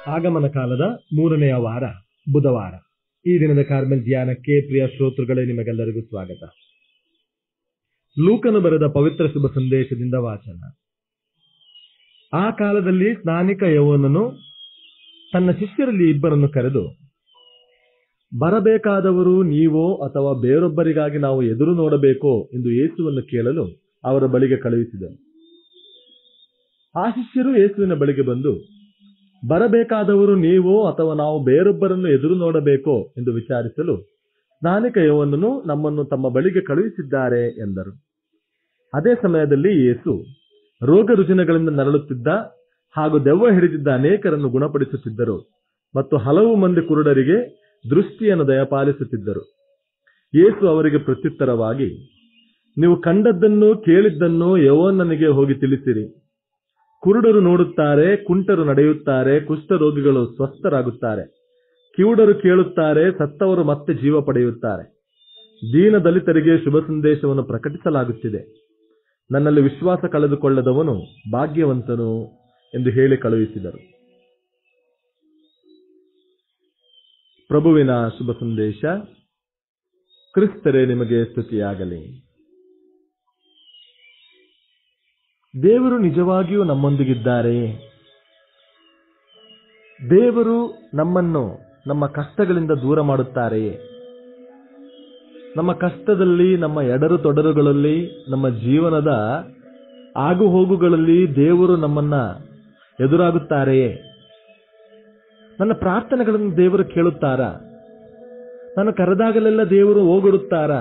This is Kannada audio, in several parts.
ಆಗಮನ ಕಾಲದ ಮೂರನೆಯ ವಾರ ಬುಧವಾರ ಈ ದಿನದ ಕಾರ್ಮೆಲ್ ಧ್ಯಾನಕ್ಕೆ ಪ್ರಿಯ ಶ್ರೋತೃಗಳೇ ನಿಮಗೆಲ್ಲರಿಗೂ ಸ್ವಾಗತ ಲೂಕನು ಬರೆದ ಪವಿತ್ರ ಶುಭ ಸಂದೇಶದಿಂದ ವಾಚನ ಆ ಕಾಲದಲ್ಲಿ ಸ್ನಾನಿಕ ಯೌವನನು ತನ್ನ ಶಿಷ್ಯರಲ್ಲಿ ಇಬ್ಬರನ್ನು ಕರೆದು ಬರಬೇಕಾದವರು ನೀವೋ ಅಥವಾ ಬೇರೊಬ್ಬರಿಗಾಗಿ ನಾವು ಎದುರು ನೋಡಬೇಕೋ ಎಂದು ಯೇಸುವನ್ನು ಕೇಳಲು ಅವರ ಬಳಿಗೆ ಕಳುಹಿಸಿದನು ಆ ಶಿಷ್ಯರು ಯೇಸುವಿನ ಬಳಿಗೆ ಬಂದು ಬರಬೇಕಾದವರು ನೀವೋ ಅಥವಾ ನಾವು ಬೇರೊಬ್ಬರನ್ನು ಎದುರು ನೋಡಬೇಕೋ ಎಂದು ವಿಚಾರಿಸಲು ಸ್ನಾನಿಕ ಯೌವನನು ನಮ್ಮನ್ನು ತಮ್ಮ ಬಳಿಗೆ ಕಳುಹಿಸಿದ್ದಾರೆ ಎಂದರು ಅದೇ ಸಮಯದಲ್ಲಿ ಯೇಸು ರೋಗ ರುಜಿನಗಳಿಂದ ನರಳುತ್ತಿದ್ದ ಹಾಗೂ ದೆವ್ವ ಹಿಡಿದಿದ್ದ ಅನೇಕರನ್ನು ಗುಣಪಡಿಸುತ್ತಿದ್ದರು ಮತ್ತು ಹಲವು ಮಂದಿ ಕುರುಡರಿಗೆ ದೃಷ್ಟಿಯನ್ನು ದಯಪಾಲಿಸುತ್ತಿದ್ದರು ಯೇಸು ಅವರಿಗೆ ಪ್ರತ್ಯುತ್ತರವಾಗಿ ನೀವು ಕಂಡದ್ದನ್ನು ಕೇಳಿದ್ದನ್ನು ಯೌವನನಿಗೆ ಹೋಗಿ ತಿಳಿಸಿರಿ ಕುರುಡರು ನೋಡುತ್ತಾರೆ ಕುಂಟರು ನಡೆಯುತ್ತಾರೆ ಕುಷ್ಠರೋಗಿಗಳು ಸ್ವಸ್ಥರಾಗುತ್ತಾರೆ ಕಿವುಡರು ಕೇಳುತ್ತಾರೆ ಸತ್ತವರು ಮತ್ತೆ ಜೀವ ಪಡೆಯುತ್ತಾರೆ ದೀನ ದಲಿತರಿಗೆ ಶುಭ ಸಂದೇಶವನ್ನು ಪ್ರಕಟಿಸಲಾಗುತ್ತಿದೆ ನನ್ನಲ್ಲಿ ವಿಶ್ವಾಸ ಕಳೆದುಕೊಳ್ಳದವನು ಭಾಗ್ಯವಂತನು ಎಂದು ಹೇಳಿ ಕಳುಹಿಸಿದರು ಪ್ರಭುವಿನ ಶುಭ ಸಂದೇಶ ಕ್ರಿಸ್ತರೇ ನಿಮಗೆ ಸ್ತುತಿಯಾಗಲಿ ದೇವರು ನಿಜವಾಗಿಯೂ ನಮ್ಮೊಂದಿಗಿದ್ದಾರೆ ದೇವರು ನಮ್ಮನ್ನು ನಮ್ಮ ಕಷ್ಟಗಳಿಂದ ದೂರ ಮಾಡುತ್ತಾರೆಯೇ ನಮ್ಮ ಕಷ್ಟದಲ್ಲಿ ನಮ್ಮ ಎಡರು ತೊಡರುಗಳಲ್ಲಿ ನಮ್ಮ ಜೀವನದ ಆಗು ಹೋಗುಗಳಲ್ಲಿ ದೇವರು ನಮ್ಮನ್ನ ಎದುರಾಗುತ್ತಾರೆಯೇ ನನ್ನ ಪ್ರಾರ್ಥನೆಗಳನ್ನು ದೇವರು ಕೇಳುತ್ತಾರಾ ನಾನು ಕರೆದಾಗಲೆಲ್ಲ ದೇವರು ಓಗೊಡುತ್ತಾರಾ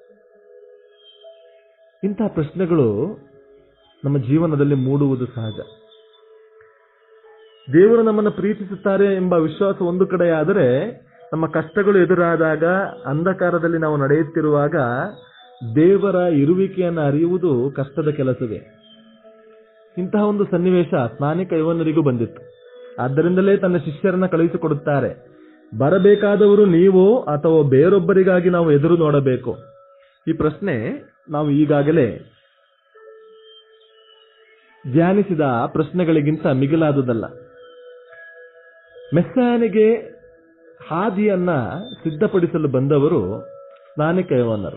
ಇಂತಹ ಪ್ರಶ್ನೆಗಳು ನಮ್ಮ ಜೀವನದಲ್ಲಿ ಮೂಡುವುದು ಸಹಜ ದೇವರು ನಮ್ಮನ್ನು ಪ್ರೀತಿಸುತ್ತಾರೆ ಎಂಬ ವಿಶ್ವಾಸ ಒಂದು ಕಡೆಯಾದರೆ ನಮ್ಮ ಕಷ್ಟಗಳು ಎದುರಾದಾಗ ಅಂಧಕಾರದಲ್ಲಿ ನಾವು ನಡೆಯುತ್ತಿರುವಾಗ ದೇವರ ಇರುವಿಕೆಯನ್ನು ಅರಿಯುವುದು ಕಷ್ಟದ ಕೆಲಸವೇ ಇಂತಹ ಒಂದು ಸನ್ನಿವೇಶ ಸ್ನಾನಿಕ ಯವನರಿಗೂ ಬಂದಿತ್ತು ಆದ್ದರಿಂದಲೇ ತನ್ನ ಶಿಷ್ಯರನ್ನ ಕಳುಹಿಸಿಕೊಡುತ್ತಾರೆ ಬರಬೇಕಾದವರು ನೀವು ಅಥವಾ ಬೇರೊಬ್ಬರಿಗಾಗಿ ನಾವು ಎದುರು ನೋಡಬೇಕು ಈ ಪ್ರಶ್ನೆ ನಾವು ಈಗಾಗಲೇ ಧ್ಯಾನಿಸಿದ ಪ್ರಶ್ನೆಗಳಿಗಿಂತ ಮಿಗಿಲಾದುದಲ್ಲ ಮೆಸ್ಸಾನಿಗೆ ಹಾದಿಯನ್ನ ಸಿದ್ಧಪಡಿಸಲು ಬಂದವರು ಸ್ನಾನಿಕ ಯವನರು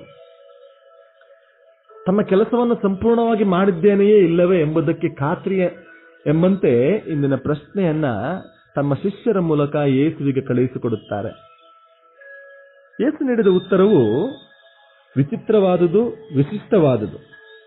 ತಮ್ಮ ಕೆಲಸವನ್ನು ಸಂಪೂರ್ಣವಾಗಿ ಮಾಡಿದ್ದೇನೆಯೇ ಇಲ್ಲವೇ ಎಂಬುದಕ್ಕೆ ಖಾತ್ರಿಯ ಎಂಬಂತೆ ಇಂದಿನ ಪ್ರಶ್ನೆಯನ್ನ ತಮ್ಮ ಶಿಷ್ಯರ ಮೂಲಕ ಯೇಸುವಿಗೆ ಕಳುಹಿಸಿಕೊಡುತ್ತಾರೆ ಯೇಸು ನೀಡಿದ ಉತ್ತರವು ವಿಚಿತ್ರವಾದುದು ವಿಶಿಷ್ಟವಾದುದು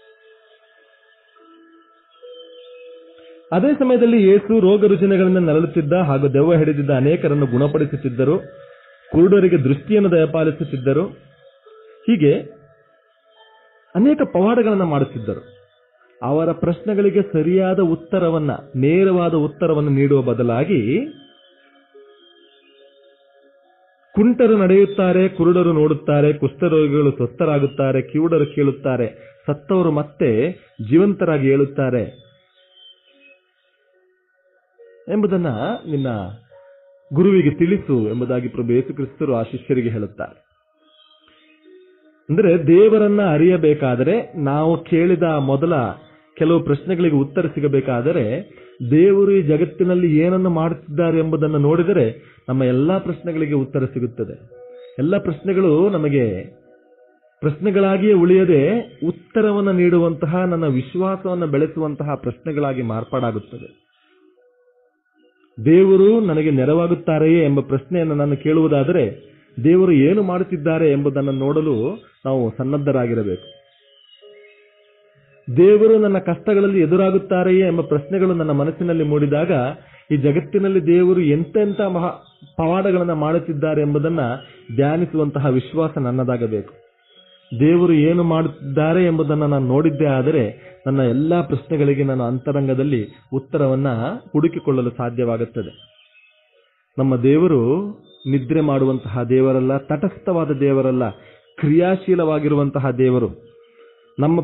ಅದೇ ಸಮಯದಲ್ಲಿ ಯೇಸು ರೋಗ ರುಜಿನಗಳಿಂದ ನರಳುತ್ತಿದ್ದ ಹಾಗೂ ದೆವ್ವ ಹಿಡಿದಿದ್ದ ಅನೇಕರನ್ನು ಗುಣಪಡಿಸುತ್ತಿದ್ದರು ಕುರುಡರಿಗೆ ದೃಷ್ಟಿಯನ್ನು ದಯಪಾಲಿಸುತ್ತಿದ್ದರು ಹೀಗೆ ಅನೇಕ ಪವಾಡಗಳನ್ನು ಮಾಡುತ್ತಿದ್ದರು ಅವರ ಪ್ರಶ್ನೆಗಳಿಗೆ ಸರಿಯಾದ ಉತ್ತರವನ್ನ ನೇರವಾದ ಉತ್ತರವನ್ನು ನೀಡುವ ಬದಲಾಗಿ ಕುಂಟರು ನಡೆಯುತ್ತಾರೆ ಕುರುಡರು ನೋಡುತ್ತಾರೆ ಕುಷ್ಠರೋಗಿಗಳು ಸ್ವಸ್ಥರಾಗುತ್ತಾರೆ ಕಿವುಡರು ಕೇಳುತ್ತಾರೆ ಸತ್ತವರು ಮತ್ತೆ ಜೀವಂತರಾಗಿ ಹೇಳುತ್ತಾರೆ ಎಂಬುದನ್ನ ನಿನ್ನ ಗುರುವಿಗೆ ತಿಳಿಸು ಎಂಬುದಾಗಿ ಪ್ರಭು ಯೇಸು ಕ್ರಿಸ್ತರು ಆ ಶಿಷ್ಯರಿಗೆ ಹೇಳುತ್ತಾರೆ ಅಂದ್ರೆ ದೇವರನ್ನ ಅರಿಯಬೇಕಾದರೆ ನಾವು ಕೇಳಿದ ಮೊದಲ ಕೆಲವು ಪ್ರಶ್ನೆಗಳಿಗೆ ಉತ್ತರ ಸಿಗಬೇಕಾದರೆ ದೇವರು ಈ ಜಗತ್ತಿನಲ್ಲಿ ಏನನ್ನು ಮಾಡುತ್ತಿದ್ದಾರೆ ಎಂಬುದನ್ನು ನೋಡಿದರೆ ನಮ್ಮ ಎಲ್ಲಾ ಪ್ರಶ್ನೆಗಳಿಗೆ ಉತ್ತರ ಸಿಗುತ್ತದೆ ಎಲ್ಲ ಪ್ರಶ್ನೆಗಳು ನಮಗೆ ಪ್ರಶ್ನೆಗಳಾಗಿಯೇ ಉಳಿಯದೆ ಉತ್ತರವನ್ನು ನೀಡುವಂತಹ ನನ್ನ ವಿಶ್ವಾಸವನ್ನು ಬೆಳೆಸುವಂತಹ ಪ್ರಶ್ನೆಗಳಾಗಿ ಮಾರ್ಪಾಡಾಗುತ್ತದೆ ದೇವರು ನನಗೆ ನೆರವಾಗುತ್ತಾರೆಯೇ ಎಂಬ ಪ್ರಶ್ನೆಯನ್ನು ನಾನು ಕೇಳುವುದಾದರೆ ದೇವರು ಏನು ಮಾಡುತ್ತಿದ್ದಾರೆ ಎಂಬುದನ್ನು ನೋಡಲು ನಾವು ಸನ್ನದ್ಧರಾಗಿರಬೇಕು ದೇವರು ನನ್ನ ಕಷ್ಟಗಳಲ್ಲಿ ಎದುರಾಗುತ್ತಾರೆಯೇ ಎಂಬ ಪ್ರಶ್ನೆಗಳು ನನ್ನ ಮನಸ್ಸಿನಲ್ಲಿ ಮೂಡಿದಾಗ ಈ ಜಗತ್ತಿನಲ್ಲಿ ದೇವರು ಎಂತೆಂಥ ಮಹಾ ಪವಾಡಗಳನ್ನು ಮಾಡುತ್ತಿದ್ದಾರೆ ಎಂಬುದನ್ನ ಧ್ಯಾನಿಸುವಂತಹ ವಿಶ್ವಾಸ ನನ್ನದಾಗಬೇಕು ದೇವರು ಏನು ಮಾಡುತ್ತಿದ್ದಾರೆ ಎಂಬುದನ್ನು ನಾನು ನೋಡಿದ್ದೇ ಆದರೆ ನನ್ನ ಎಲ್ಲಾ ಪ್ರಶ್ನೆಗಳಿಗೆ ನಾನು ಅಂತರಂಗದಲ್ಲಿ ಉತ್ತರವನ್ನ ಹುಡುಕಿಕೊಳ್ಳಲು ಸಾಧ್ಯವಾಗುತ್ತದೆ ನಮ್ಮ ದೇವರು ನಿದ್ರೆ ಮಾಡುವಂತಹ ದೇವರಲ್ಲ ತಟಸ್ಥವಾದ ದೇವರಲ್ಲ ಕ್ರಿಯಾಶೀಲವಾಗಿರುವಂತಹ ದೇವರು ನಮ್ಮ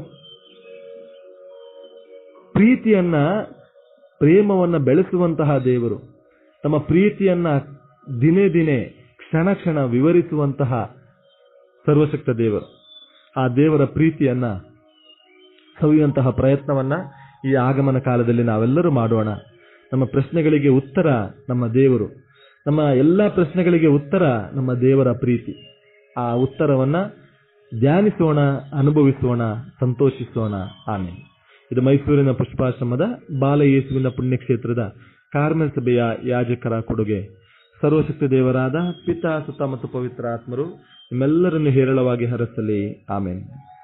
ಪ್ರೀತಿಯನ್ನ ಪ್ರೇಮವನ್ನ ಬೆಳೆಸುವಂತಹ ದೇವರು ತಮ್ಮ ಪ್ರೀತಿಯನ್ನ ದಿನೇ ದಿನೇ ಕ್ಷಣ ಕ್ಷಣ ವಿವರಿಸುವಂತಹ ಸರ್ವಶಕ್ತ ದೇವರು ಆ ದೇವರ ಪ್ರೀತಿಯನ್ನ ಸವಿಯುವಂತಹ ಪ್ರಯತ್ನವನ್ನ ಈ ಆಗಮನ ಕಾಲದಲ್ಲಿ ನಾವೆಲ್ಲರೂ ಮಾಡೋಣ ನಮ್ಮ ಪ್ರಶ್ನೆಗಳಿಗೆ ಉತ್ತರ ನಮ್ಮ ದೇವರು ನಮ್ಮ ಎಲ್ಲ ಪ್ರಶ್ನೆಗಳಿಗೆ ಉತ್ತರ ನಮ್ಮ ದೇವರ ಪ್ರೀತಿ ಆ ಉತ್ತರವನ್ನ ಧ್ಯಾನಿಸೋಣ ಅನುಭವಿಸೋಣ ಸಂತೋಷಿಸೋಣ ಆಮೇಲೆ ಇದು ಮೈಸೂರಿನ ಪುಷ್ಪಾಶ್ರಮದ ಬಾಲ ಯೇಸುವಿನ ಪುಣ್ಯಕ್ಷೇತ್ರದ ಕಾರ್ಮೆಲ್ ಸಭೆಯ ಯಾಜಕರ ಕೊಡುಗೆ ಸರ್ವಶಕ್ತಿ ದೇವರಾದ ಪಿತಾ ಸುತ ಮತ್ತು ಪವಿತ್ರ ಆತ್ಮರು ನಿಮ್ಮೆಲ್ಲರನ್ನು ಹೇರಳವಾಗಿ ಹರಸಲಿ ಆಮೇಲೆ